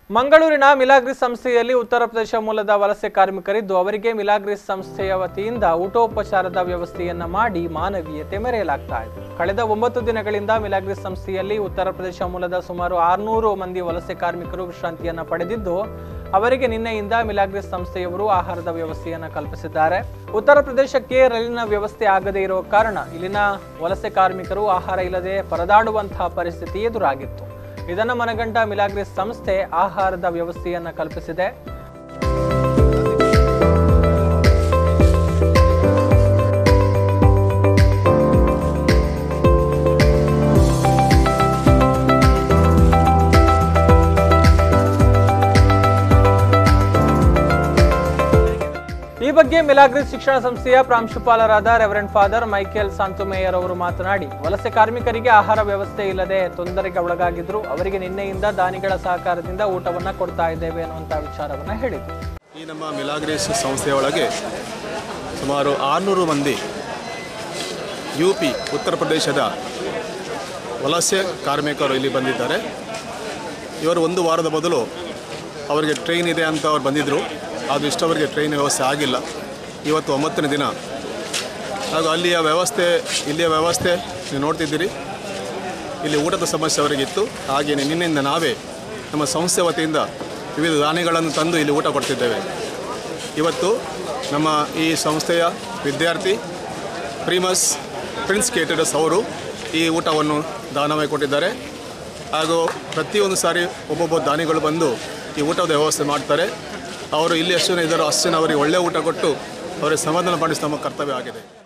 ಮಂಗಳೂರಿನ ಮಿಲಾಗ್ರಿಸ್ ಸಂಸ್ಥೆಯಲ್ಲಿ ಉತ್ತರ ಪ್ರದೇಶ ಮೂಲದ ವಲಸೆ ಕಾರ್ಮಿಕರಿದ್ದು ಅವರಿಗೆ ಮಿಲಾಗ್ರಿಸ್ ಸಂಸ್ಥೆಯ ವತಿಯಿಂದ ಊಟೋಪಚಾರದ ವ್ಯವಸ್ಥೆಯನ್ನ ಮಾಡಿ ಮಾನವೀಯತೆ ಮೆರೆಯಲಾಗ್ತಾ ಇದೆ ಕಳೆದ ಒಂಬತ್ತು ದಿನಗಳಿಂದ ಮಿಲಾಗ್ರಿಸ್ ಸಂಸ್ಥೆಯಲ್ಲಿ ಉತ್ತರ ಪ್ರದೇಶ ಮೂಲದ ಸುಮಾರು ಆರುನೂರು ಮಂದಿ ವಲಸೆ ಕಾರ್ಮಿಕರು ವಿಶ್ರಾಂತಿಯನ್ನ ಪಡೆದಿದ್ದು ಅವರಿಗೆ ನಿನ್ನೆಯಿಂದ ಮಿಲಾಗ್ರಿಸ್ ಸಂಸ್ಥೆಯವರು ಆಹಾರದ ವ್ಯವಸ್ಥೆಯನ್ನ ಕಲ್ಪಿಸಿದ್ದಾರೆ ಉತ್ತರ ಪ್ರದೇಶಕ್ಕೆ ರೈಲಿನ ವ್ಯವಸ್ಥೆ ಆಗದೇ ಇರುವ ಕಾರಣ ಇಲ್ಲಿನ ವಲಸೆ ಕಾರ್ಮಿಕರು ಆಹಾರ ಇಲ್ಲದೆ ಪರದಾಡುವಂತಹ ಪರಿಸ್ಥಿತಿ ಎದುರಾಗಿತ್ತು ಇದನ್ನು ಮನಗಂಡ ಮಿಲಾಗ್ರಿಸ್ ಸಂಸ್ಥೆ ಆಹಾರದ ವ್ಯವಸ್ಥೆಯನ್ನ ಕಲ್ಪಿಸಿದೆ ಈ ಬಗ್ಗೆ ಮಿಲಾಗ್ರಿಸ್ ಶಿಕ್ಷಣ ಸಂಸ್ಥೆಯ ಪ್ರಾಂಶುಪಾಲರಾದ ರೆವರೆಂಡ್ ಫಾದರ್ ಮೈಕೇಲ್ ಸಾಂತುಮೇಯರ್ ಅವರು ಮಾತನಾಡಿ ವಲಸೆ ಕಾರ್ಮಿಕರಿಗೆ ಆಹಾರ ವ್ಯವಸ್ಥೆ ಇಲ್ಲದೆ ತೊಂದರೆಗೆ ಒಳಗಾಗಿದ್ರು ಅವರಿಗೆ ನಿನ್ನೆಯಿಂದ ದಾನಿಗಳ ಸಹಕಾರದಿಂದ ಊಟವನ್ನ ಕೊಡ್ತಾ ಇದ್ದೇವೆ ಅನ್ನುವಂತ ವಿಚಾರವನ್ನ ಹೇಳಿದ್ರು ಈ ನಮ್ಮ ಮಿಲಾಗ್ರೇಸ್ ಸಂಸ್ಥೆಯ ಒಳಗೆ ಸುಮಾರು ಆರುನೂರು ಮಂದಿ ಯು ಪಿ ಉತ್ತರ ಪ್ರದೇಶದ ವಲಸೆ ಕಾರ್ಮಿಕರು ಇಲ್ಲಿ ಬಂದಿದ್ದಾರೆ ಇವರು ಒಂದು ವಾರದ ಮೊದಲು ಅವರಿಗೆ ಟ್ರೈನ್ ಇದೆ ಅಂತ ಅವ್ರು ಬಂದಿದ್ದರು ಅದು ಇಷ್ಟವರೆಗೆ ಟ್ರೈನ್ ವ್ಯವಸ್ಥೆ ಆಗಿಲ್ಲ ಇವತ್ತು ಒಂಬತ್ತನೇ ದಿನ ಹಾಗೂ ಅಲ್ಲಿಯ ವ್ಯವಸ್ಥೆ ಇಲ್ಲಿಯ ವ್ಯವಸ್ಥೆ ನೀವು ನೋಡ್ತಿದ್ದೀರಿ ಇಲ್ಲಿ ಊಟದ ಸಮಸ್ಯೆ ಅವರಿಗಿತ್ತು ಹಾಗೆಯೇ ನಿನ್ನೆಯಿಂದ ನಾವೇ ನಮ್ಮ ಸಂಸ್ಥೆ ವತಿಯಿಂದ ವಿವಿಧ ಧಾನ್ಯಗಳನ್ನು ತಂದು ಇಲ್ಲಿ ಊಟ ಕೊಡ್ತಿದ್ದೇವೆ ಇವತ್ತು ನಮ್ಮ ಈ ಸಂಸ್ಥೆಯ ವಿದ್ಯಾರ್ಥಿ ಪ್ರಿಮಸ್ ಪ್ರಿನ್ಸ್ ಕೇಟರ್ಸ್ ಅವರು ಈ ಊಟವನ್ನು ದಾನವಾಗಿ ಕೊಟ್ಟಿದ್ದಾರೆ ಹಾಗೂ ಪ್ರತಿಯೊಂದು ಸಾರಿ ಒಬ್ಬೊಬ್ಬ ದಾನಿಗಳು ಬಂದು ಈ ಊಟದ ವ್ಯವಸ್ಥೆ ಮಾಡ್ತಾರೆ ಅವರು ಇಲ್ಲಿ ಎಷ್ಟು ಜನ ಇದ್ದಾರೋ ಅಷ್ಟು ಜನ ಅವರಿಗೆ ಒಳ್ಳೆಯ ಊಟ ಕೊಟ್ಟು ಅವರಿಗೆ ಸಮಾಧಾನ ಪಡಿಸಿ ನಮ್ಮ ಕರ್ತವ್ಯ ಆಗಿದೆ